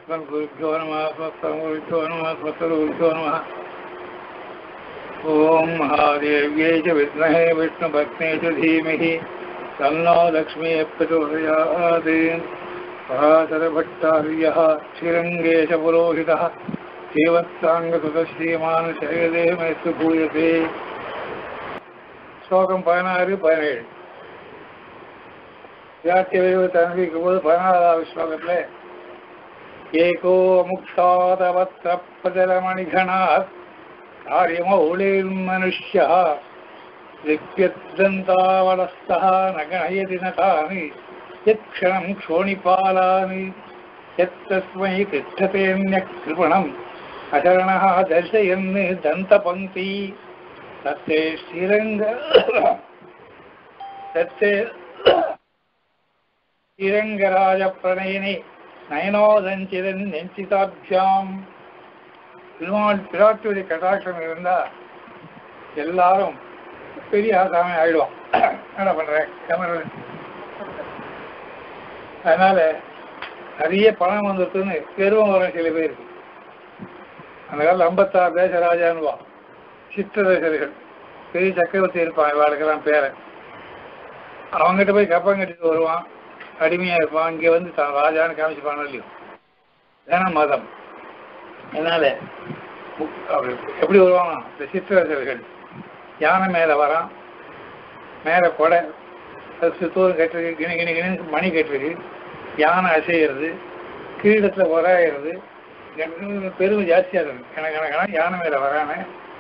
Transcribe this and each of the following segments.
अस्मद्गुरुभ्यो नमः स्वत्सङ्गुरुभ्यो नमः स्वत्सरुभ्यो नमः ॐ महादेव्यै च विद्महे विष्णुभक्ते च धीमहि तन्नो लक्ष्मीः प्रचोदयात् पराशरभट्टार्यः श्रीरङ्गेशपुरोहितः श्रीवत्साङ्गसुतः श्रीमान् शैलेमेस्तु भूयते ஸ்லோகம் பதினாறு பதினேழு வியாக்கிய விரிவத்தை அனுபவிக்கும் போது பதினாறாவது ஸ்லோகத்தில் ஏகோ முக்தாதவத்திரப்பஜலமணிகணாத் காரியமௌளிர்மனுஷ்யா லிப்யத்தந்தாவலஸ்தः நகணயதி நகாनि यत्क्षणं क्षोणिपालानि यत्तस्मै तिष्ठतेऽन्यकृपणम् अशरणः दर्शयन् दन्तपङ्क्ति तत्ते श्रीरङ्ग तत्ते ஸ்ரீரங்கராஜப்பிரணயினி நயனோதஞ்சிதன் நெஞ்சிதாபியாம் பெருமாள் பிராட்டுடைய கட்டாட்சம் இருந்தா எல்லாரும் பெரிய ஆசாமி ஆயிடுவான் என்ன பண்றேன் கேமரா அதனால நிறைய பணம் வந்துருக்குன்னு பெருவம் வரும் சில பேருக்கு அந்த காலத்தில் ஐம்பத்தாறு தேச ராஜான்னுவா சித்திரதேசர்கள் பெரிய சக்கரவர்த்தி இருப்பான் இவாளுக்கெல்லாம் பேரன் அவங்ககிட்ட போய் கப்பம் கட்டிட்டு வருவான் அடிமையா இருப்பான் இங்க வந்து தான் ராஜான்னு காமிச்சுப்பானோ இல்லையோ ஏன்னா மதம் அதனால முக்- அவர் எப்படி வருவானா இந்த சித்திரதர்கள் யானை மேல வரான் மேல கொடை அது சுத்தூரம் கட்டிருக்கு கிணி கிணி கிணி மணி கட்டிருக்கு யானை அசைகிறது கிரீடத்துல வராயிறது பெருமை ஜாஸ்தியா இருக்கு கணக்கணக்கான யானை மேல வரானே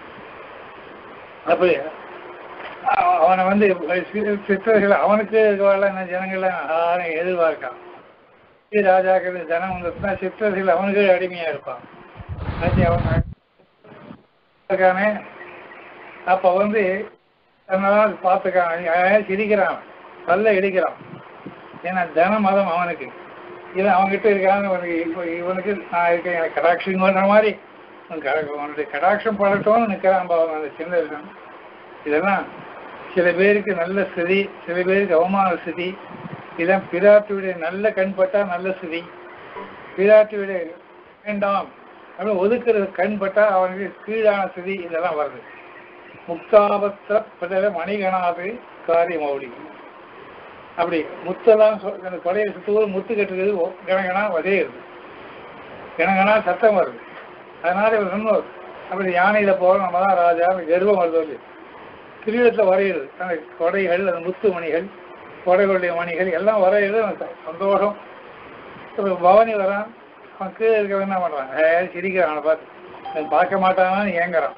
அப்படி அவ- அவனை வந்து சி- சித்தர்கள் அவனுக்கு இருக்கவாள் என்ன ஜனங்கள்லாம் யாரும் எதிர்பார்க்கான் ஸ்ரீ ராஜாக்கள் ஜனம் வந்துச்சுன்னா சித்தர்கள் அவனுக்கு அடிமையா இருப்பான் அது அவன் இருக்கானே அப்ப வந்து தன்னால பார்த்துக்கான் சிரிக்கிறான் பல்ல இடிக்கிறான் ஏன்னா தன மதம் அவனுக்கு இது அவன்கிட்ட இருக்கான்னு அவனுக்கு இப்போ இவனுக்கு நான் இருக்கேன் எனக்கு கடாட்சிங்கிற மாதிரி அவன் கட- அவனுடைய கடாட்சம் படட்டோன்னு நிற்கிறான் பாவம் அந்த சின்ன விஷயம் இதெல்லாம் சில பேருக்கு நல்ல ஸ்திதி சில பேருக்கு அவமான ஸ்திதி இதெல்லாம் பிராட்டியுடைய நல்ல கண்பட்டா நல்ல ஸ்திதி பிராட்டியுடைய வேண்டாம் அப்படின்னு ஒதுக்குறது கண்பட்டா அவனுக்கு கீழான ஸ்திதி இதெல்லாம் வருது முக்தாபத்திர பிரதல மணிகணாது காரியமௌடி அப்படி முத்தெல்லாம் சொ- அந்த கொடையை சுத்தூர் முத்து கட்டுறது கணகனா வதையுது கணகனா சத்தம் வருது அதனால இவர் சொன்னோர் அப்படி யானையில போறோம் நம்ம தான் ராஜா கர்வம் வருது இல்லையா? கிரீடத்தில் வரையுது அந்த கொடைகள் அந்த முத்து மணிகள் கொடைகளுடைய மணிகள் எல்லாம் வரையுது அவனுக்கு சந்தோஷம் இப்ப பவானி வரான் அவன் கீழே இருக்க என்ன பண்றான் ஏ சிரிக்கிறான் அவனை பார்த்து அவன் பார்க்க மாட்டானான்னு ஏங்குறான்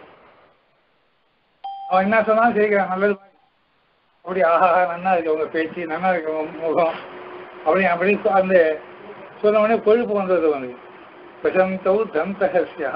அவன் என்ன சொன்னாலும் சிரிக்கிறான் நல்லது அப்படி ஆஹா நன்னா இருக்கு உங்க பேச்சு நன்னா இருக்கு உங்க முகம் அப்படி அப்படி சொ- அந்த சொன்ன உடனே கொழுப்பு வந்தது அவனுக்கு பிரசந்தௌ தந்தஹஸ்யா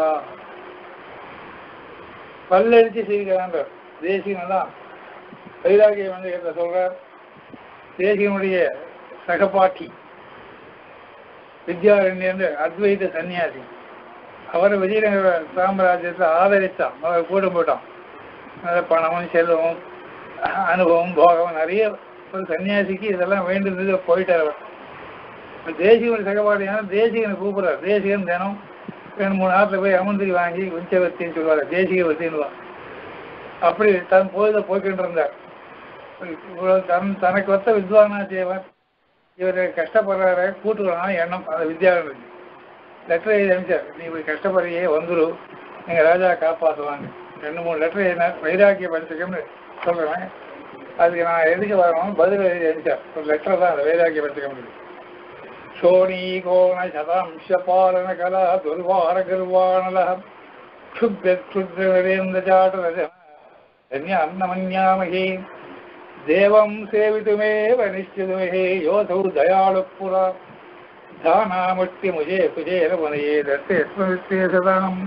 பல்லடிச்சு சிரிக்கிறான் தேசிகன் தான் வைராகியம் வந்து என்ன சொல்றார் தேசிகனுடைய சகபாட்டி வித்யாரண்யர் அத்வைத சன்னியாசி அவரை விஜயநகர சாம்ராஜ்யத்தில் ஆதரித்தான் அவர் கூட போட்டான் நல்ல பணமும் செல்வமும் அனுபவம் போகம் நிறைய ஒரு சன்னியாசிக்கு இதெல்லாம் வேண்டியது போயிட்டார் அவர் இப்ப தேசிகன் சகபாடியான தேசிகனை கூப்பிடுறார் தேசிகன் தினம் ரெண்டு மூணு நாட்டில் போய் அமர்ந்திரி வாங்கி உஞ்சவர்த்தின்னு சொல்லுவார் தேசிக வர்த்தின்னுவா அப்படி தன் பொழுத போய்கிட்டு இருந்தார் இவ்வளவு தன் தனக்கு ஒத்த வித்வானா தேவன் இவர் கஷ்டப்படுறாரு கூட்டுக்கலாம் எண்ணம் அந்த வித்யாரண்யருக்கு லெட்டர் எழுதி அனுப்பிச்சார் நீ இப்படி கஷ்டப்படுறியே வந்துரு எங்க ராஜா காப்பாற்றுவாங்க ரெண்டு மூணு லெட்டர் எழுதின வைராக்கிய பஞ்சகம்னு சொல்றேன் அதுக்கு நான் எதுக்கு வரணும் பதில் எழுதி அனுப்பிச்சார் ஒரு லெட்டர் தான் அந்த வைராக்கிய பஞ்சகம் சோனி கோண சதாம்ச பாலன கலா துர்வார கர்வாணல க்ஷுப்ய க்ஷுத்ர நரேந்திர ஜாட ధన్య అన్నమన్యామహే దేవం సేవితుమేవ నిశ్చితుమహే యోధౌ దయాళుపుర ధానాముష్టి ముజే కుజేర వనయే దత్తేస్మృత్తే சதானம்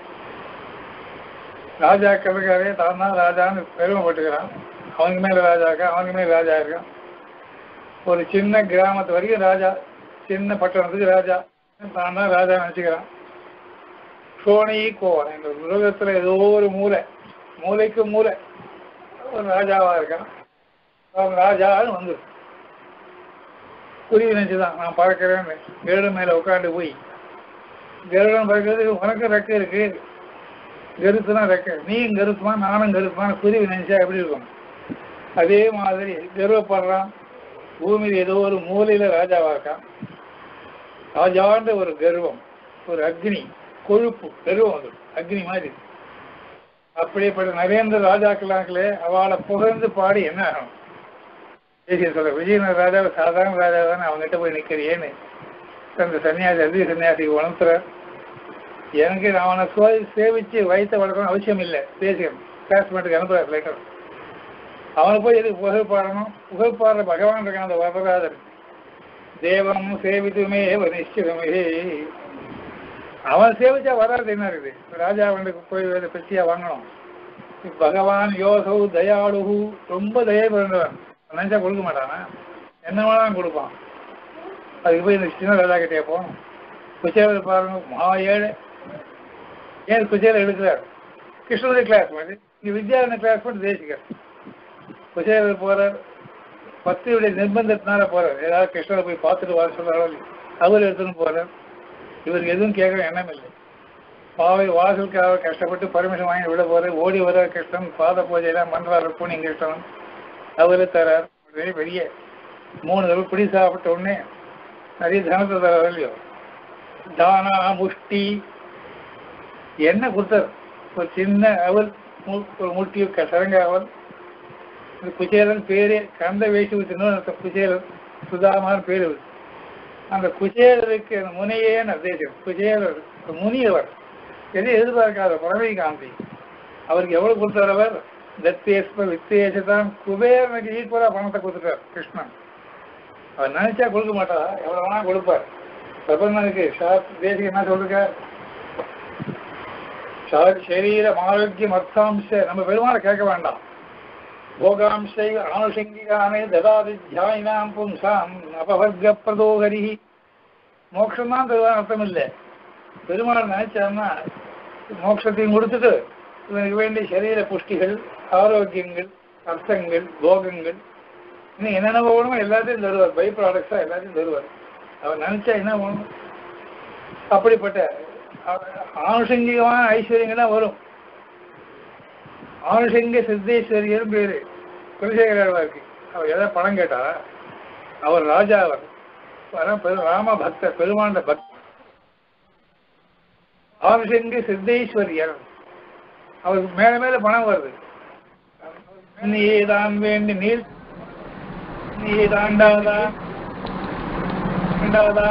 ராஜாக்களுக்காகவே தான் தான் ராஜான்னு பெருமைப்பட்டுக்கிறான் அவனுக்கு மேல ராஜாக்கா அவனுக்கு மேல ராஜா இருக்கான் ஒரு சின்ன கிராமத்து வரைக்கும் ராஜா சின்ன பட்டணத்துக்கு ராஜா தான் தான் ராஜா நினைச்சுக்கிறான் சோனி கோவன் இந்த உலகத்துல ஏதோ ஒரு மூலை மூலைக்கு மூலை ஒரு ராஜாவா இருக்கான் அவன் ராஜான்னு வந்து புரிய நினைச்சுதான் நான் பார்க்கிறேன்னு ஏழு மேல உட்காந்து போய் கருடன் பறக்கிறது உனக்கும் ரெக்கை இருக்கு கருத்துனா ரெக்கை நீயும் கருத்துமா நானும் கருத்துமான குருவி நினைச்சா எப்படி இருக்கும் அதே மாதிரி கர்வப்படுறான் பூமியில் ஏதோ ஒரு மூலையில ராஜாவா இருக்கான் ராஜான்ற ஒரு கர்வம் ஒரு அக்னி கொழுப்பு கர்வம் அது அக்னி மாதிரி அப்படிப்பட்ட நரேந்திர ராஜாக்களாங்களே அவளை புகழ்ந்து பாடி என்ன ஆகும் தேசிய சொல்ல விஜயநகர ராஜாவை சாதாரண ராஜா தானே அவங்ககிட்ட போய் நிற்கிறியேன்னு அந்த சன்னியாசி அதி சன்னியாசிக்கு உணர்த்துறார் எனக்கு அவனை சோதி சேவிச்சு வயிற்ற வளர்க்கணும் அவசியம் இல்லை தேசியம் கிளாஸ்மேட்டுக்கு அனுப்புறார் லேட்டர் அவனை போய் எதுக்கு புகழ் பாடணும் புகழ் பாடுற பகவான் இருக்கான் அந்த வரதராஜன் தேவம் சேவித்துமே நிச்சயமே அவன் சேவிச்சா வராது என்ன இருக்குது ராஜா அவனுக்கு போய் வேறு பெருசியா வாங்கணும் பகவான் யோசௌ தயாளுகு ரொம்ப தயை பிறந்தவன் நினைச்சா கொடுக்க மாட்டானா என்ன வேணாலும் கொடுப்பான் அதுக்கு போய் இந்த சின்ன ராஜா கிட்டே போகணும் குச்சேல பாருங்க மகா ஏழு ஏன் குச்சேல எடுக்கிறார் கிருஷ்ணனுடைய கிளாஸ் மாதிரி இங்க வித்யாரண கிளாஸ் மட்டும் தேசிக்கார் குச்சேலர் போறார் பக்தியுடைய நிர்பந்தத்தினால போறார் ஏதாவது கிருஷ்ணரை போய் பார்த்துட்டு வர சொல்றாரோ அவர் எடுத்துன்னு போறார் இவருக்கு எதுவும் கேட்கற எண்ணம் இல்லை பாவை வாசலுக்காக கஷ்டப்பட்டு பர்மிஷன் வாங்கி விட போற ஓடி வர கிருஷ்ணன் பாத பூஜையெல்லாம் பண்றாரு பூனி கிருஷ்ணன் அவரு தரார் பெரிய பெரிய மூணு தடவை பிடி சாப்பிட்ட உடனே நிறைய தனத்தை தரார் இல்லையோ தானா முஷ்டி என்ன கொடுத்தார் ஒரு சின்ன அவல் மு- ஒரு முட்டி சரங்க அவல் இந்த குச்சேலன் பேரே கந்த வேஷி வச்சுன்னு குச்சேலன் சுதாமான்னு பேரு இருக்கு. அந்த குச்சேலருக்கு அந்த முனையே நிர்தேசம் குச்சேலர் ஒரு முனியவர் எதை எதிர்பார்க்காத பறவை காந்தி அவருக்கு எவ்வளவு கொடுத்தார் அவர் தத்தேஸ்வர வித்தேசதான் குபேரனுக்கு ஈக்குவலா பணத்தை கொடுத்துட்டார் கிருஷ்ணன் அவர் நினைச்சா கொடுக்க மாட்டாரா எவ்வளவு வேணா கொடுப்பார் பிரபந்தனுக்கு சாஸ்திர தேசிக என்ன சொல்லிருக்கார் சா- சரீரம் ஆரோக்கியம் அர்த்தாம்ச நம்ம பெருமாளை கேட்க வேண்டாம் போகாம்சை ஆனுஷங்கிகானே ததாதி தியாயினாம் பும்சாம் அபவர்க்க பிரதோகரி மோட்சம் தான் தருவான் அர்த்தம் இல்லை பெருமாள் நினைச்சான்னா மோட்சத்தையும் கொடுத்துட்டு இவனுக்கு வேண்டிய சரீர புஷ்டிகள் ஆரோக்கியங்கள் அர்த்தங்கள் போகங்கள் இன்னும் என்னென்ன வேணுமோ எல்லாத்தையும் தருவார் பை ப்ராடக்ட்ஸா எல்லாத்தையும் தருவார் அவர் நினைச்சா என்ன வேணும் அப்படிப்பட்ட அ- ஆனுஷங்கிகமான ஐஸ்வர்யங்கள்லாம் வரும் ஆனுஷங்க சித்தேஸ்வரியர் பேரு குலசேகரருக்கு அவர் ஏதாவது பணம் கேட்டாரா அவர் ராஜா அவர் வர பெரு ராம பக்தர் பெருமாண்ட பக்தர் ஆனுஷங்க சித்தேஸ்வரியர் அவருக்கு மேல மேல பணம் வருது நீயே தான் வேண்டி நீர் நீயே தாண்டாவதா இரண்டாவதா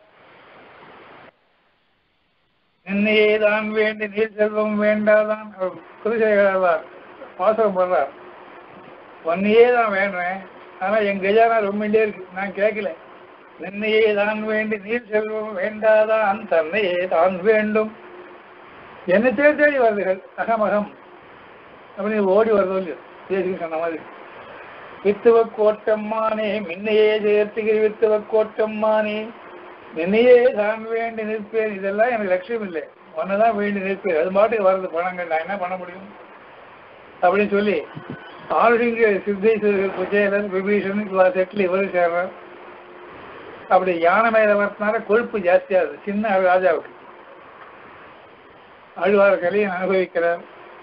என்னையே தான் வேண்டி நீர் செல்வம் வேண்டாதான் அவர் குலசேகரர் பாசகம் பண்றார் உன்னையே தான் வேண்டுறேன் ஆனா என் கஜானா ரொம்பண்டே இருக்கு நான் கேட்கல நின்னையே தான் வேண்டி நீர் செல்வம் வேண்டாதான் தன்னையே தான் வேண்டும் என்ன தேடி தேடி வருதுகள் அகமகம் அப்படின்னு ஓடி வருதோ இல்லையோ பேசிக்க சொன்ன மாதிரி வித்துவ கோட்டம்மானே மின்னையே சேர்த்துகிற வித்துவ கோட்டம்மானே நின்னையே தான் வேண்டி நிற்பேன் இதெல்லாம் எனக்கு லட்சியம் இல்லை ஒன்னதான் வேண்டி நிற்பேன் அது பாட்டுக்கு வருது பணங்கள் நான் என்ன பண்ண முடியும் அப்படின்னு சொல்லி ஆளுங்க சித்தேஸ்வரர் குஜேலன் விபீஷன் செட்டில் இவரும் சேர்றார் அப்படி யானை மேல வரதுனால கொழுப்பு ஜாஸ்தியாகுது சின்ன ராஜாவுக்கு ஆழ்வார் கலையை அனுபவிக்கிறார்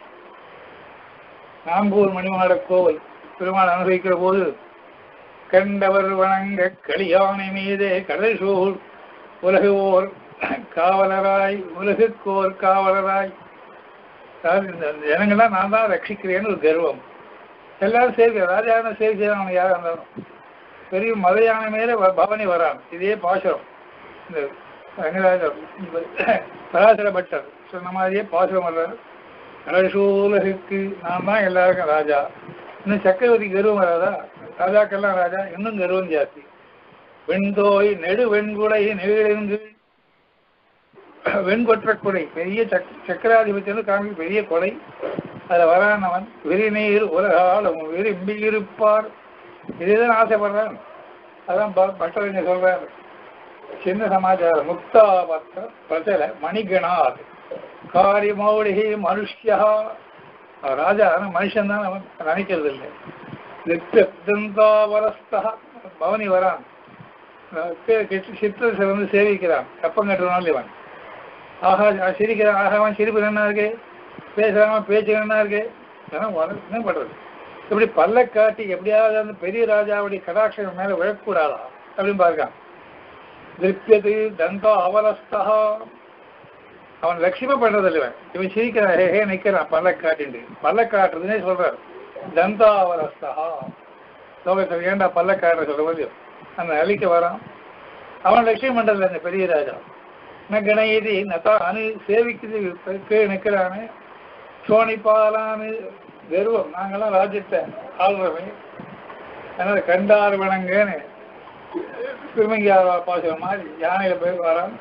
நாம்பூர் மணிமாட கோவில் பெருமாள் அனுபவிக்கிற போது கண்டவர் வணங்க களியானை மீதே கடல் சூழ் உலகுவோர் காவலராய் உலகுக்கோர் காவலராய் அதாவது இந்த ஜனங்கள்லாம் நான் தான் ரட்சிக்கிறேன்னு ஒரு கர்வம் எல்லாரும் சேர்க்க ராஜாவை சேவை செய்யறாங்க யாரா இருந்தாலும் பெரிய மத யானை மேல வ- பவனி வரான் இதே பாசுரம் இந்த ரங்கராஜர் பராசர பட்டர் சொன்ன மாதிரியே பாசுரம் வர்றார் கடசூலகுக்கு நான் தான் எல்லாருக்கும் ராஜா இன்னும் சக்கரவர்த்தி கர்வம் வராதா ராஜாக்கெல்லாம் ராஜா இன்னும் கர்வம் ஜாஸ்தி வெண்தோய் நெடு வெண்குடை நெகிழங்கு வெண்கொற்ற கொடை பெரிய சக் சக்கராதிபத்தியம் காமி பெரிய கொடை அதுல வரானவன் விரிநீர் உலகாலும் விரும்பி இருப்பார் இதுதான் ஆசைப்படுறான் அதான் ப- பட்டறிஞர் சொல்றாரு சின்ன சமாச்சாரம் முக்தா பத்த பிரச்சல மணிகணாத் காரியமௌடிகி மனுஷ்யா அவன் ராஜா ஆனா மனுஷன் தான் அவன் நினைக்கிறது இல்லை நித்தியந்தாவரஸ்தா பவனி வரான் சித்திரத்தை வந்து சேவிக்கிறான் கப்பம் கட்டுறனால இவன் ஆஹா அவன் சிரிக்கிறான் ஆஹா அவன் சிரிப்பு என்ன இருக்கு பேசுறான் பேச்சு என்ன இருக்கு இதெல்லாம் வர- என்ன பண்றது இப்படி பல்ல காட்டி எப்படியாவது அந்த பெரிய ராஜாவுடைய கடாட்சம் மேல விழக்கூடாதா அப்படின்னு பார்க்கான் திருப்தியது தந்தோ அவலஸ்தா அவன் லட்சியமா பண்றது இல்லை இவன். இவன் சிரிக்கிறான் ஹே ஹே நிக்கிறான் பல்ல காட்டிண்டு பல்ல காட்டுறதுன்னே சொல்றாரு தந்தா அவலஸ்தா லோகத்தில் ஏன்டா பல்ல காட்டுற சொல்லுவது அந்த அழிக்க வரான் அவன் லட்சியம் பண்றதில்ல இந்த பெரிய ராஜா ந கணயதி நதா அணு சேவிக்குது கீழே நிற்கிறானு சோனிப்பாலான்னு கர்வம் நாங்கெல்லாம் ராஜ்யத்தை ஆள்றவன் அதனால கண்டார் வணங்கன்னு திருமங்கியார் பாசுற மாதிரி யானையில போய் வரான்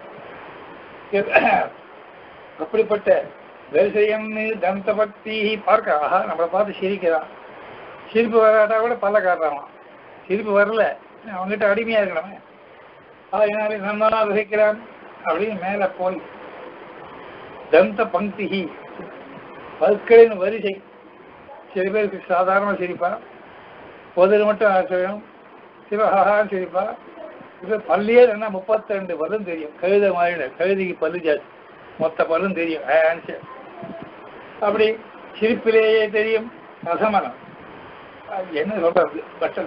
அப்படிப்பட்ட தரிசையம்னு தந்த பக்தி பார்க்க ஆஹா நம்மளை பார்த்து சிரிக்கிறான் சிரிப்பு வராட்டா கூட பல்ல காட்டுறான் சிரிப்பு வரல அவங்ககிட்ட அடிமையா இருக்கணுமே அதனால நன்னா ரசிக்கிறான் அப்படின்னு மேல போய் தந்த பங்கி பற்களின் வரிசை சில பேருக்கு சாதாரண சிரிப்பா பொதுல மட்டும் ஆச்சரியம் சிவஹான்னு சிரிப்பா இது பல்லியே என்ன முப்பத்தி ரெண்டு பல்லும் தெரியும் கழுத மாதிரி கழுதிக்கு பல்லு ஜாஸ்தி மொத்த பல்லும் தெரியும் ஆன்சு அப்படி சிரிப்பிலேயே தெரியும் அசமனம் அது என்ன சொல்றது பட்டன்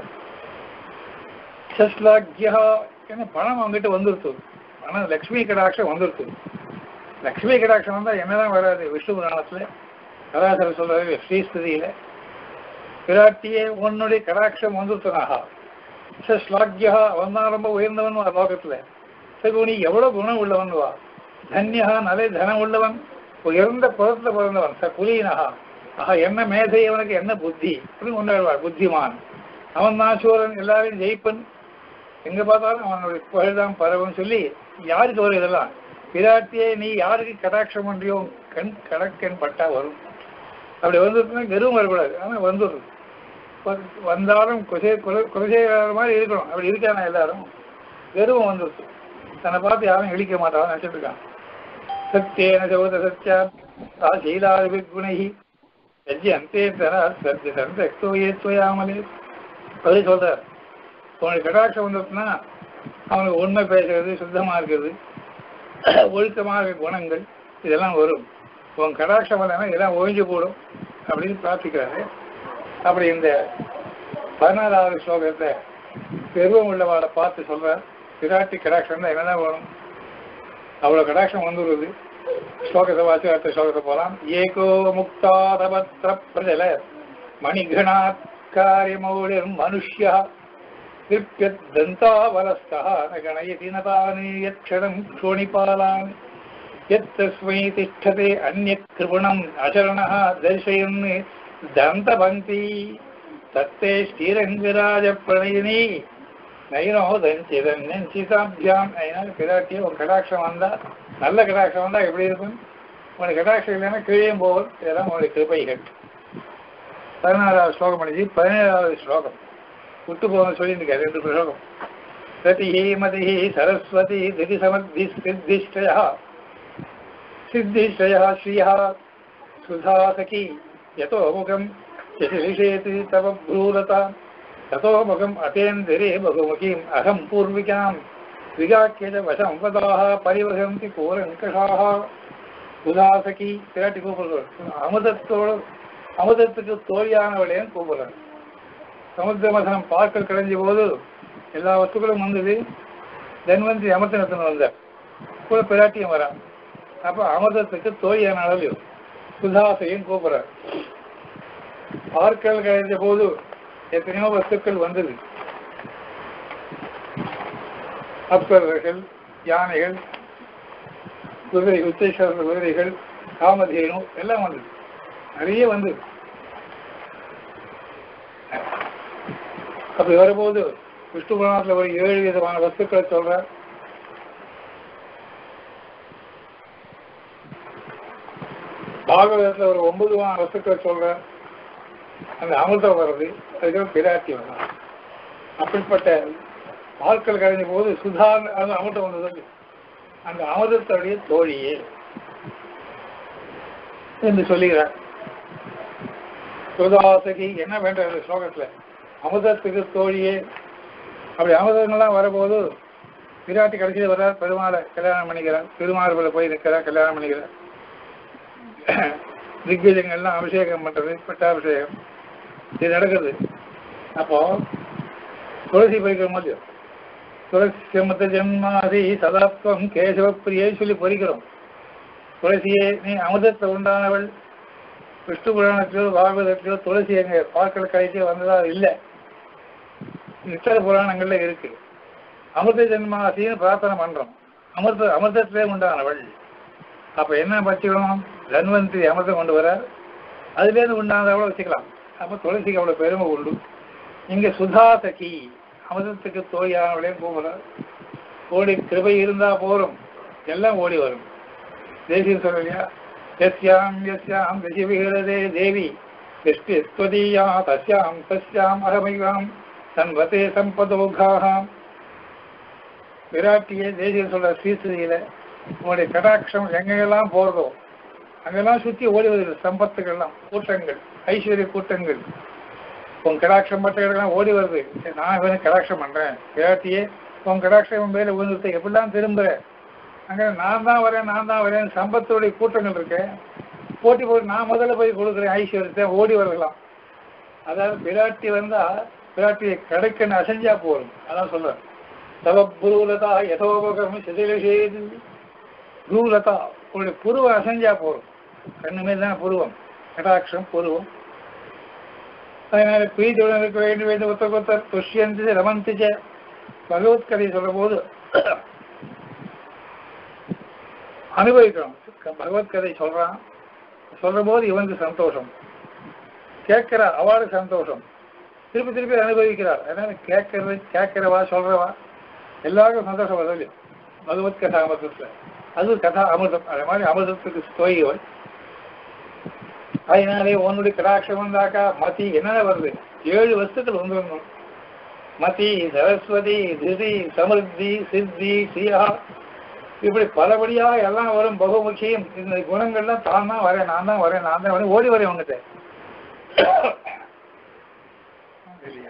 சஸ்லாக்யா என்ன பணம் அவங்ககிட்ட வந்துருத்து பணம் லக்ஷ்மி கடாட்சம் வந்துருத்து லக்ஷ்மி கடாட்சம் வந்தா என்னதான் வராது விஷ்ணு புராணத்துல கதாசர் சொல்றாரு ஸ்ரீஸ்திதியில பிராட்டியே உன்னுடைய கடாட்சம் வந்துருத்தனாகா ஸ்லாக்யா அவன் தான் ரொம்ப உயர்ந்தவன் வா லோகத்துல சரி நீ எவ்வளவு குணம் உள்ளவன் வா தன்யா நல்ல தனம் உள்ளவன் உயர்ந்த குலத்துல பிறந்தவன் ச குலீனஹா ஆஹா என்ன மேதை அவனுக்கு என்ன புத்தி அப்படின்னு கொண்டாடுவார் புத்திமான் அவன் தான் சூரன் எல்லாரையும் ஜெயிப்பன் எங்க பார்த்தாலும் அவனுடைய புகழ்தான் பரவும் சொல்லி யாருக்கு வரும் இதெல்லாம் பிராட்டியே நீ யாருக்கு கடாட்சம் பண்றியோ கண் கடக்கன் பட்டா வரும் அப்படி வந்துருச்சுன்னா கருவம் வரக்கூடாது ஆனா வந்துடுது வ- வந்தாலும் குசே குல- குலசேகர மாதிரி இருக்கணும் அப்படி இருக்கானா எல்லாரும் கருவம் வந்துருச்சு தன்னை பார்த்து யாரும் இழிக்க மாட்டான்னு நினைச்சிட்டு இருக்கான் சத்தியேன சௌத சத்யா சீலாதி குணகி சஜ்ஜி அந்தே தர சத்ய சந்தோ ஏத்துவயாமலே அப்படி சொல்றார் உனக்கு கடாட்சம் வந்துருச்சுன்னா அவனுக்கு உண்மை பேசுறது சுத்தமா இருக்கிறது ஒழுக்கமாக குணங்கள் இதெல்லாம் வரும் உன் கடாட்சம் வரலைன்னா இதெல்லாம் ஒழிஞ்சு போடும் அப்படின்னு பிரார்த்திக்கிறாரு அப்படி இந்த பதினாறாவது ஸ்லோகத்தை பெருவம் உள்ளவாளை பார்த்து சொல்றார் பிராட்டி கடாட்சம் தான் என்னதான் வரும் அவ்வளவு கடாட்சம் வந்துருது ஸ்லோகத்தை வாசி அடுத்த ஸ்லோகத்தை போலாம் ஏகோ முக்தாதபத்ர பிரஜல மணிகணாத் காரியமௌலிர் மனுஷ்யா திருப்யத்தந்தாவலஸ்தः न गणयति न तानि यत्क्षणं क्षोणिपालान् यत्तस्मै तिष्ठते अन्यकृपणम् अचरणः दर्शयन् दन्तभन्ति தத்தே ஸ்ரீரங்கராஜ பிரணயினி நயினோதஞ்சிதன்யஞ்சிதாபியாம் அதனால பிராட்டிய ஒரு கடாட்சம் வந்தா நல்ல கடாட்சம் வந்தா எப்படி இருக்கும் உனக்கு கடாட்சம் இல்லைன்னா கீழே போகும் இதெல்லாம் உங்களுடைய கிருபைகள் பதினாறாவது ஸ்லோகம் பண்ணிச்சு பதினேழாவது ஸ்லோகம் விட்டு போக சொல்லியிருக்க ரெண்டு ஸ்லோகம் ரதிஹி மதிஹி சரஸ்வதி திதி சமத்தி சித்திஷ்டயா சித்திஷ்டயா ஸ்ரீயா சுதாசகி யதோ முகம் சிசிலிஷேதி தவ ப்ரூலதா ததோ முகம் அத்தேந்திரே பகுமுகீம் அகம் பூர்விகாம் விகாக்கியத வசம் வதாக பரிவகந்தி கோரங்கஷாக உதாசகி பிராட்டி கூப்பிடுறார் அமுதத்தோடு அமுதத்துக்கு தோழியானவளையும் கூப்பிடுறார் சமுத்திர மசனம் பார்க்கல் கிடைஞ்ச போது எல்லா வஸ்துக்களும் வந்தது தன்வந்தி அமர்த்தனத்தின் வந்தார் கூட பிராட்டியும் வரா அப்ப அமிர்தத்துக்கு தோழியான அளவில் சுதாசையும் கூப்பிடுறார் பார்க்கல் கிடைந்த போது எத்தனையோ வஸ்துக்கள் வந்தது அப்சரர்கள் யானைகள் குதிரை உத்தேஸ்வரர் குதிரைகள் காமதேனு எல்லாம் வந்தது நிறைய வந்தது அப்படி வரும்போது விஷ்ணு புராணத்துல ஒரு ஏழு விதமான வஸ்துக்களை சொல்றார் பாகவதத்துல ஒரு ஒன்பது விதமான வஸ்துக்களை சொல்றார் அந்த அமிர்தம் வருது அதுக்கப்புறம் பிராட்டி வரும் அப்படிப்பட்ட ஆட்கள் கழிஞ்ச போது சுதா அது அமிர்தம் வந்தது அந்த அமிர்தத்துடைய தோழியே என்று சொல்லுகிறார் சுதாசகி என்ன வேண்டாம் இந்த ஸ்லோகத்துல அமிர்தத்துக்கு தோழியே அப்படி அமிர்தங்கள்லாம் வரும்போது விராட்டி கடைசியில் வர்றார் பெருமாளை கல்யாணம் பண்ணிக்கிறார் திருமார்பில் போய் நிற்கிறார் கல்யாணம் பண்ணிக்கிறார் திக்விஜயங்கள்லாம் அபிஷேகம் பண்றது பட்டாபிஷேகம் இது நடக்குது அப்போ துளசி பறிக்கிற மாதிரி துளசி செம்மத்த ஜென்மாதி சதாத்வம் கேசவ பிரியை சொல்லி பொறிக்கிறோம் துளசியே நீ அமிர்தத்தை உண்டானவள் விஷ்ணு புராணத்திலோ பாகவதத்திலோ துளசி எங்க பார்க்கல கடைசியோ வந்ததா இல்லை இத்தர புராணங்கள்ல இருக்கு அமிர்த ஜென்மாசின்னு பிரார்த்தனை பண்றோம் அமிர்த அமிர்தத்திலே உண்டானவள் அப்ப என்ன வச்சுக்கணும் தன்வந்தி அமிர்தம் கொண்டு வர அதுலேருந்து உண்டானவளை வச்சுக்கலாம் அப்ப துளசிக்கு அவ்வளவு பெருமை உண்டு இங்க சுதாசகி அமிர்தத்துக்கு தோழியானவளையும் கூப்பிடுறார் ஓடி கிருபை இருந்தா போரும் எல்லாம் ஓடி வரும் தேசியம் சொல்லலையா எஸ்யாம் எஸ்யாம் தசிவிகிறதே தேவி எஸ்பி ஸ்வதீயா தஸ்யாம் தஸ்யாம் அகமைவாம் தன்வதே சம்பதோகாம் விராட்டியே தேசியம் சொல்ற ஸ்ரீஸ்திரியில உங்களுடைய கடாட்சம் எங்கெல்லாம் போறதோ அங்கெல்லாம் சுத்தி ஓடி வருது சம்பத்துக்கள்லாம் கூட்டங்கள் ஐஸ்வர்ய கூட்டங்கள் உன் கடாட்சம் பட்ட இடங்கள்லாம் ஓடி வருது சரி, நான் இவனுக்கு கடாட்சம் பண்றேன் விராட்டியே உன் கடாட்சம் உன் மேல விழுந்துட்டு எப்படிலாம் திரும்புற அங்க நான் தான் வரேன் நான் தான் வரேன் சம்பத்தோடைய கூட்டங்கள் இருக்கு போட்டி போட்டு நான் முதல்ல போய் கொடுக்குறேன் ஐஸ்வர்யத்தை ஓடி வரலாம் அதாவது பிராட்டி வந்தா பிராட்டியை கடைக்கன்னு அசைஞ்சா போதும் அதான் சொல்றேன் தவ புருலதா யதோபகம் சிதிலசேது புருலதா உங்களுடைய புருவம் அசைஞ்சா போதும் கண்ணு மேல் தான் புருவம் கடாட்சம் புருவம் அதனால பிரீதியுடன் இருக்க வேண்டும் வேண்டும் ஒத்த கொத்தர் துஷ்யந்தி ரமந்திச்ச பகவத்கதை சொல்ற போது அனுபவிக்கிறோம் பகவத்கதை சொல்றான் சொல்ற போது இவனுக்கு சந்தோஷம் கேட்கிற அவளுக்கு சந்தோஷம் திருப்பி திருப்பி அனுபவிக்கிறார் அதனால கேட்கறது கேட்கிறவா சொல்றவா எல்லாருக்கும் சந்தோஷம் வருது பகவத் கதா அமிர்தத்துல அது கதா அமிர்தம் அதே மாதிரி அமிர்தத்துக்கு ஸ்தோயிகள் அதனாலே உன்னுடைய கடாட்சம் வந்தாக்கா மதி என்னென்ன வருது ஏழு வஸ்துக்கள் வந்துடணும் மதி சரஸ்வதி திதி சமிருத்தி சித்தி ஸ்ரீயா இப்படி பலபடியா எல்லாம் வரும் பகுமுக்கியம் இந்த குணங்கள்லாம் தான் தான் வரேன் நான் தான் வரேன் நான் தான் வரேன் ஓடி வரேன் உங்ககிட்ட இல்லையா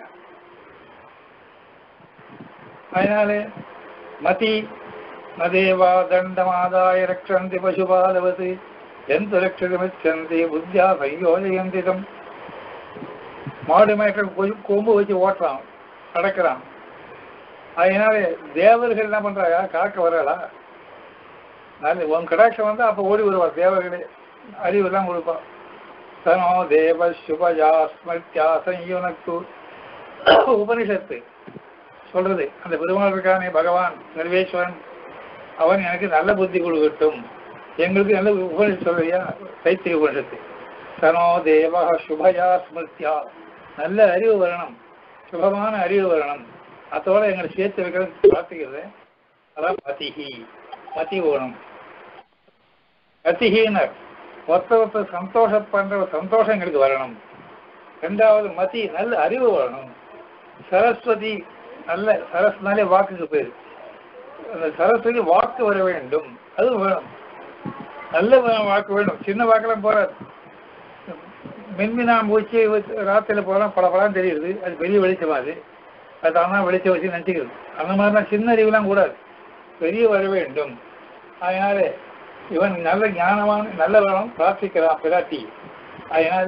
அதனாலே மதி நதேவா தண்டமாதாய ரக்ஷந்தி பசுபாலவதி எந்த ரட்சகமிச்சந்தி புத்தியா சையோஜயந்திதம் மாடு மேய்க்கிற கொ- கொம்பு வச்சு ஓட்டுறான் அடக்கிறான் அதனால தேவர்கள் என்ன பண்றாங்க காக்க வராளா நல்ல உன் கடாட்சம் வந்து அப்ப ஓடி வருவார் தேவர்களே அறிவெல்லாம் கொடுப்பா தனோ தேவ சுபஜா ஸ்மிருத்யா சயுனக்கு உபனிஷத்து சொல்றது அந்த பெருமாள் இருக்கானே பகவான் சர்வேஸ்வரன் அவன் எனக்கு நல்ல புத்தி கொடுக்கட்டும் எங்களுக்கு நல்ல உபனிஷத்து சொல்றியா தைத்திரிய உபனிஷத்து தனோ தேவ சுபயா ஸ்மிருத்யா நல்ல அறிவு வரணும் சுபமான அறிவு வரணும் அதோட எங்களை சேர்த்து வைக்கிறது பிரார்த்திக்கிறது அதான் மதிஹி மதி ஓணும் மதிஹீனர் ஒருத்த ஒருத்தர் சந்தோஷம் பண்ற ஒரு சந்தோஷம் எங்களுக்கு வரணும் ரெண்டாவது மதி நல்ல அறிவு வரணும் சரஸ்வதி நல்ல சரஸ்னாலே வாக்குக்கு பேர் அந்த சரஸ்வதி வாக்கு வர வேண்டும் அது வேணும் நல்ல வா- வாக்கு வேணும் சின்ன வாக்கெல்லாம் போறாது மின்மினா மூச்சு ராத்திரில போகலாம் பல படம் தெரியுது அது பெரிய வெளிச்சமா அது அது தானா வெளிச்சம் வச்சு நினச்சிக்கிறது அந்த மாதிரிலாம் சின்ன அறிவுலாம் கூடாது பெரிய வர வேண்டும் அதனால இவன் நல்ல ஞானமான நல்லவனும் பிரார்த்திக்கிறான் பிராட்டி அதனால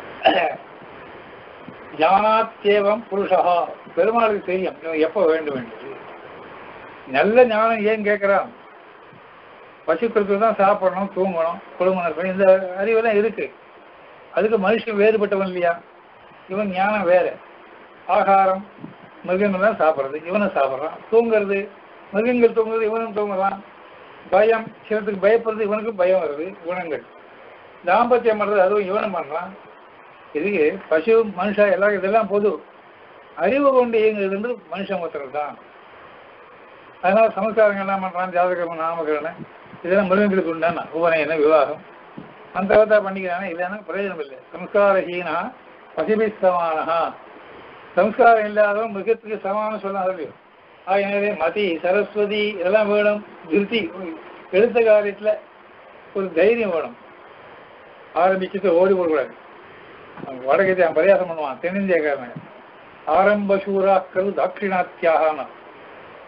ஞானாத்தேவம் புருஷா பெருமாளுக்கு தெரியும் இவன் எப்போ வேண்டும் என்று நல்ல ஞானம் ஏன் கேட்கிறான் பசுக்களுக்கு தான் சாப்பிடணும் தூங்கணும் குடும்பம் இருக்கணும் இந்த அறிவெல்லாம் இருக்கு அதுக்கு மனுஷன் வேறுபட்டவன் இல்லையா இவன் ஞானம் வேற ஆகாரம் மிருகங்கள் தான் சாப்பிட்றது இவனும் சாப்பிட்றான் தூங்குறது மிருகங்கள் தூங்குறது இவனும் தூங்குறான் பயம் சிலத்துக்கு பயப்படுறது இவனுக்கு பயம் வருது குணங்கள் தாம்பத்தியம் பண்றது அதுவும் இவனும் பண்றான் இதுக்கு பசு மனுஷா எல்லாம் இதெல்லாம் பொது அறிவு கொண்டு இயங்குறது மனுஷன் ஒருத்தர் தான் அதனால சமஸ்காரங்கள் என்ன பண்றான் ஜாதகம் நாமகரணம் இதெல்லாம் மிருகங்களுக்கு உண்டான உபநயன விவாகம் அந்த விதத்தை பண்ணிக்கிறானே இல்லைன்னா பிரயோஜனம் இல்லை சம்ஸ்காரஹீனா பசிபி சமானஹா சம்ஸ்காரம் இல்லாதவன் மிருகத்துக்கு சமானம் சொல்லாத இல்லையோ ஆகினாலே மதி சரஸ்வதி இதெல்லாம் வேணும் திருத்தி எடுத்த காரியத்துல ஒரு தைரியம் வேணும் ஆரம்பிச்சுட்டு ஓடி போடக்கூடாது வடகத்தை அவன் பரியாசம் பண்ணுவான் தென்னிந்தியக்காரன் ஆரம்ப சூறாக்கள் தாட்சிணாத்தியாகான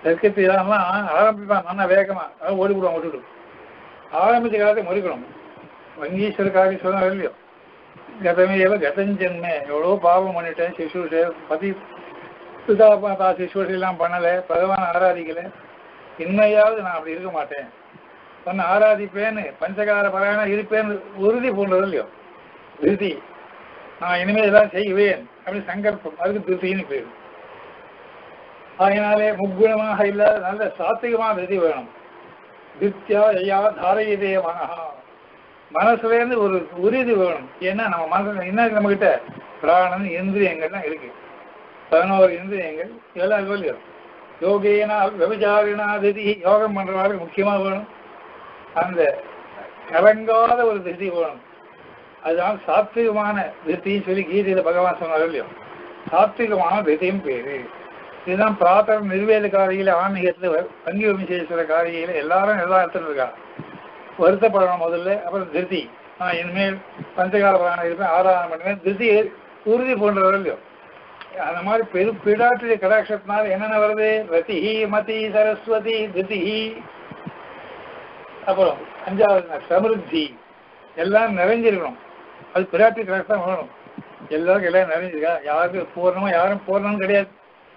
தெற்கத்து இதெல்லாம் ஆரம்பிப்பான் நல்லா வேகமா அதாவது ஓடி விடுவான் விட்டுட்டு ஆரம்பிச்ச காலத்தை முறிக்கணும் வங்கீஸ்வர காரி சொன்னார் இல்லையோ கதமேவ கதஞ்சன்மே எவ்வளோ பாவம் பண்ணிட்டேன் சிசுஷே பதி பிதா மாதா சிசுஷி எல்லாம் பண்ணல பகவான் ஆராதிக்கல இன்மையாவது நான் அப்படி இருக்க மாட்டேன் சொன்ன ஆராதிப்பேன்னு பஞ்சகார பராயணம் இருப்பேன்னு உறுதி பூண்டது இல்லையோ உறுதி நான் இனிமேல் இதெல்லாம் செய்வேன் அப்படி சங்கல்பம் அதுக்கு திருப்தின்னு பேரு அதனாலே முக்குணமாக இல்லாத நல்ல சாத்விகமான திருதி வேணும் திருப்தியா ஐயா தாரையதே மனஹா மனசுல இருந்து ஒரு உறுதி வேணும் ஏன்னா நம்ம மனசுல என்ன நம்ம கிட்ட பிராணன் இந்திரியங்கள்லாம் இருக்கு பதினோரு இந்திரியங்கள் இதெல்லாம் இருக்கு இல்லையோ யோகேனா விபச்சாரினா திதி யோகம் பண்றவங்களுக்கு முக்கியமா வேணும் அந்த கலங்காத ஒரு திருதி வேணும் அதுதான் சாத்விகமான திருத்தின்னு சொல்லி கீதையில பகவான் சொன்னார் இல்லையோ சாத்விகமான திருத்தியும் பேரு இதுதான் பிராத்தர நிர்வேத காரியில ஆன்மீகத்துல வங்கி விமசேஸ்வர காரியில எல்லாரும் எல்லா இடத்துல இருக்கா வருத்தப்படணும் முதல்ல அப்புறம் திருத்தி நான் இனிமேல் பஞ்சகால பிராணம் இருப்பேன் ஆராதனை பண்ணுவேன் திருத்தி உறுதி போன்றவர் இல்லையோ அந்த மாதிரி பெரு பிடாட்டுடைய கடாட்சத்தினால என்னென்ன வருது ரதிஹி மதி சரஸ்வதி திருதிஹி அப்புறம் அஞ்சாவது சமிருத்தி எல்லாம் நிறைஞ்சிருக்கணும் அது பிராட்டி கடாட்சம் வேணும் எல்லாருக்கும் எல்லாம் நிறைஞ்சிருக்கா யாருக்கு பூர்ணமா யாரும் பூர்ணம் கிடையாது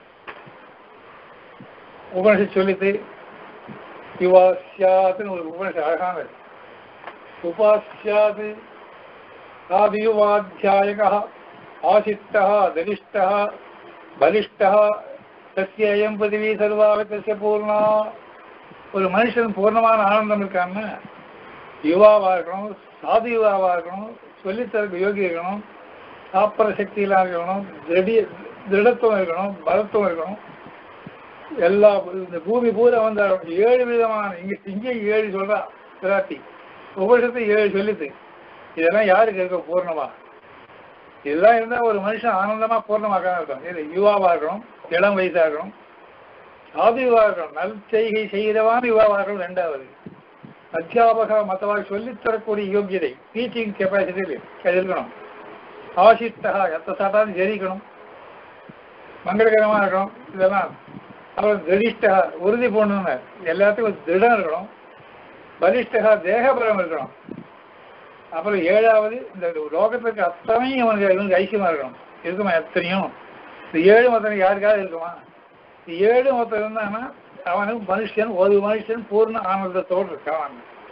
உபனிஷத் சொல்லித்து யுவாசியாத்துன்னு ஒரு உபனிஷத் அழகானது உபாசியாது ஆதியுவாத்தியாயக ஆசித்தா தரிஷ்டா பலிஷ்டா தஸ்ய அயம் பதிவி சர்வாவை தஸ்ய பூர்ணா ஒரு மனுஷன் பூர்ணமான ஆனந்தம் இருக்கான்னு யுவாவா இருக்கணும் சாது யுவாவா இருக்கணும் சொல்லித்தரக்கு யோகி இருக்கணும் சாப்பிட்ற சக்தியெல்லாம் இருக்கணும் திடி திருடத்துவம் இருக்கணும் பலத்துவம் இருக்கணும் எல்லா இந்த பூமி பூரா வந்த ஏழு விதமான இங்க இங்கே ஏழு சொல்றா பிராட்டி உபனிஷத்து ஏழு சொல்லுது இதெல்லாம் யாருக்கு இருக்க பூர்ணமா இதெல்லாம் இருந்தா ஒரு மனுஷன் ஆனந்தமா பூர்ணமாக இருக்கும் இது யுவாவா இருக்கணும் இளம் வயசா இருக்கணும் சாது யுவா இருக்கணும் நல் செய்கை செய்கிறவான யுவாவா இருக்கணும் ரெண்டாவது அத்தியாபக மத்தவாக சொல்லித் தரக்கூடிய யோகியதை டீச்சிங் கெப்பாசிட்டி அது இருக்கணும் ஆசித்தா எத்த சாட்டாலும் ஜெரிக்கணும் மங்களகரமா இருக்கணும் இதெல்லாம் அப்புறம் திருஷ்டா உறுதி போடணும்னு எல்லாத்துக்கும் திருடம் இருக்கணும் பலிஷ்டகா தேகபலம் இருக்கணும் அப்புறம் ஏழாவது இந்த லோகத்துக்கு அத்தனையும் இவனுக்கு இவனுக்கு ஐக்கியமா இருக்கணும் இருக்குமா எத்தனையும் இந்த ஏழு மொத்தம் யாருக்காவது இருக்குமா இந்த ஏழு மொத்தம் இருந்தான்னா அவனுக்கு மனுஷன் ஒரு மனுஷன் பூர்ண ஆனந்தத்தோடு இருக்கான்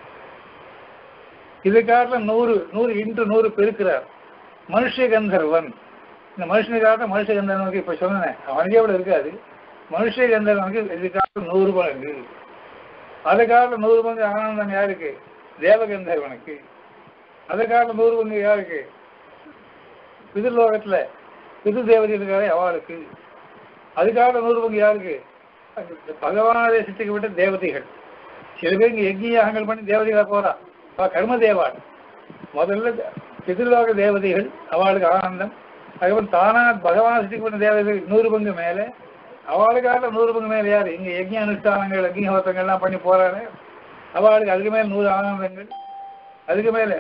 இதுக்காக நூறு நூறு இன்று நூறு பெருக்கிறார் மனுஷ கந்தர்வன் இந்த மனுஷனுக்காக மனுஷ கந்தர்வனுக்கு இப்ப சொன்னேன் அவனுக்கே கூட இருக்காது மனுஷ கந்தர்வனுக்கு இதுக்காக நூறு பங்கு அதுக்காக நூறு பங்கு ஆனந்தம் யாருக்கு தேவகந்தர்வனுக்கு அதுக்காக நூறு பங்கு யாருக்கு பிதிர்லோகத்துல பிது தேவதைகளுக்காக அவளுக்கு அதுக்காக நூறு பங்கு யாருக்கு பகவானதை சித்திக்கு விட்ட தேவதைகள் சில பேர் இங்க யஜ்யாகங்கள் பண்ணி தேவதைகளா போறா அவ கர்ம தேவாள் முதல்ல பிதிர்லோக தேவதைகள் அவளுக்கு ஆனந்தம் அதுக்கப்புறம் தானா பகவான சித்திக்கு பண்ண தேவதைகள் நூறு பங்கு மேல அவளுக்காக நூறு பங்கு மேல யாரு இங்க யஜ்ய அனுஷ்டானங்கள் அக்னிஹோத்தங்கள் எல்லாம் பண்ணி போறாரு அவளுக்கு அதுக்கு மேல நூறு ஆனந்தங்கள் அதுக்கு மேல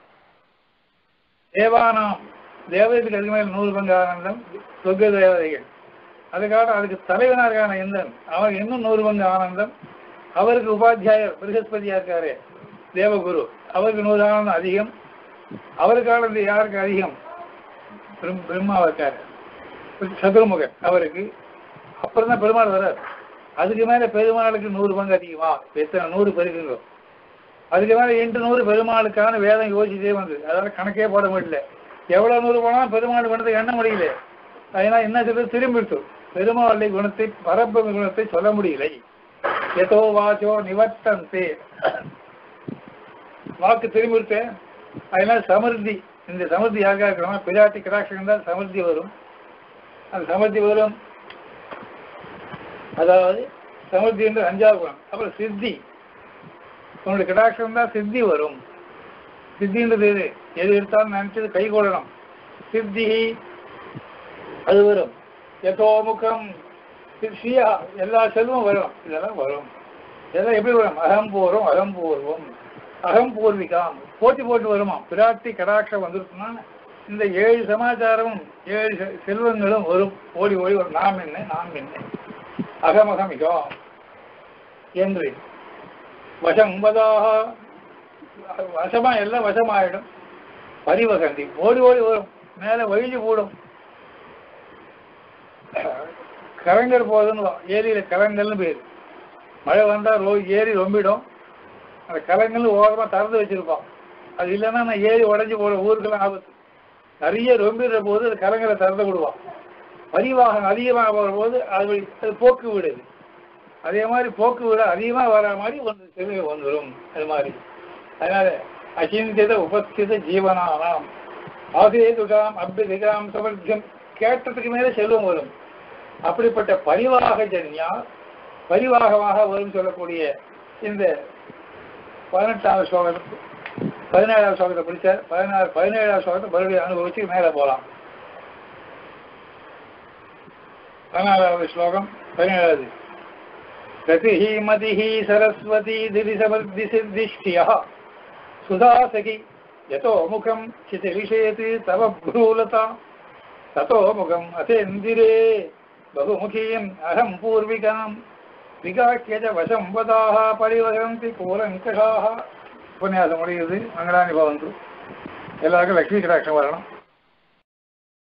தேவானாம் தேவதைக்கு அதுக்கு மேல நூறு பங்கு ஆனந்தம் சொர்க்க தேவதைகள் அதுக்காக அதுக்கு தலைவனாருக்கான இந்தன் அவருக்கு இன்னும் நூறு பங்கு ஆனந்தம் அவருக்கு உபாத்தியாயர் பிரகஸ்பதியா இருக்காரு தேவகுரு அவருக்கு நூறு ஆனந்தம் அதிகம் அவருக்கான இந்த யாருக்கு அதிகம் பிரம்- பிரம்மா இருக்காரு சதுரமுகன் அவருக்கு அப்புறம் தான் பெருமாள் வர்றார் அதுக்கு மேல பெருமாளுக்கு நூறு பங்கு அதிகமா எத்தனை நூறு பெருக்குங்க அதுக்கு மேல எட்டு நூறு பெருமாளுக்கான வேதம் யோசிச்சே வந்து அதால கணக்கே போட முடியல எவ்வளவு நூறு போனாலும் பெருமாள் குணத்தை எண்ண முடியல அதனால என்ன சொல்றது திரும்பிடுத்து பெருமாளுடைய குணத்தை பரப்ப குணத்தை சொல்ல முடியலை எதோ வாச்சோ நிவர்த்தந்தே வாக்கு திரும்பிடுத்து அதனால சமிருத்தி இந்த சமிருத்தி யாருக்கா இருக்கணும் பிராட்டி கடாட்சம் தான் சமிருத்தி வரும் அந்த சமிருத்தி வரும் அதாவது சமிருத்தி என்று அஞ்சாவது குணம் அப்புறம் சித்தி உன்னுடைய கடாட்சம் தான் சித்தி வரும் சித்தின்றது எது எது எடுத்தாலும் நினைச்சது கை கொள்ளணும் சித்தி அது வரும் எதோமுகம் சியா எல்லா செல்வம் வரும் இதெல்லாம் வரும் இதெல்லாம் எப்படி வரும் அகம்பூர்வம் அகம்பூர்வம் அகம்பூர்விகாம் போட்டி போட்டு வருமா பிராட்டி கடாட்சம் வந்துருச்சுன்னா இந்த ஏழு சமாச்சாரமும் ஏழு செ- செல்வங்களும் வரும் ஓடி ஓடி வரும் நாம் என்ன நாம் என்ன அகமகமிகம் என்று வசம் வதாக வசமா எல்லாம் வசமாயிடும் பரிவகந்தி ஓடி ஓடி வரும் மேலே வழிஞ்சு போடும் கலங்கர் போகுதுன்னு ஏரியில கலங்கல்னு பேர் மழை வந்தா ரோ ஏரி ரொம்பிடும் அந்த கலங்கல் ஓரமா திறந்து வச்சிருப்பான் அது இல்லைன்னா நான் ஏரி உடஞ்சி போட ஊருக்கெல்லாம் ஆபத்து நிறைய ரொம்பிடுற போது அது கலங்கரை திறந்து விடுவான் பரிவாகம் அதிகமாக போகிற போது அது வழி- அது போக்கு விடுது அதே மாதிரி போக்கு விட அதிகமாக வர மாதிரி ஒன்று சிறுகை வந்துடும் அது மாதிரி அதனால அச்சிந்தித உபஸ்தித ஜீவனானாம் ஆசேதுகாம் அபிதிகாம் சமர்த்தியம் கேட்டதுக்கு மேலே செல்வம் வரும் அப்படிப்பட்ட பரிவாக ஜன்யா பரிவாகமாக வரும் சொல்லக்கூடிய இந்த பதினெட்டாவது ஸ்லோகத்துக்கு பதினேழாவது ஸ்லோகத்தை பிடிச்சார் பதினாறு பதினேழாவது ஸ்லோகத்தை மறுபடியும் அனுபவிச்சு மேலே போகலாம் பதினாலாவது ஸ்லோகம் பதினேழாவது गतिः मतिः सरस्वती दिविसमर्दिसिद्धिष्ठियः सुधासखि यतो मुखं चितिविषेत् तव भ्रूलता ततो मुखम् अथेन्दिरे बहुमुखीम् अहं पूर्विकाम् विगाह्य च वशं वदाः परिवहन्ति கூலங்கஷாக உபன்யாசம் முடியுது மங்களானி பவந்து எல்லாருக்கும் லக்ஷ்மி கடாட்சம் வரணும்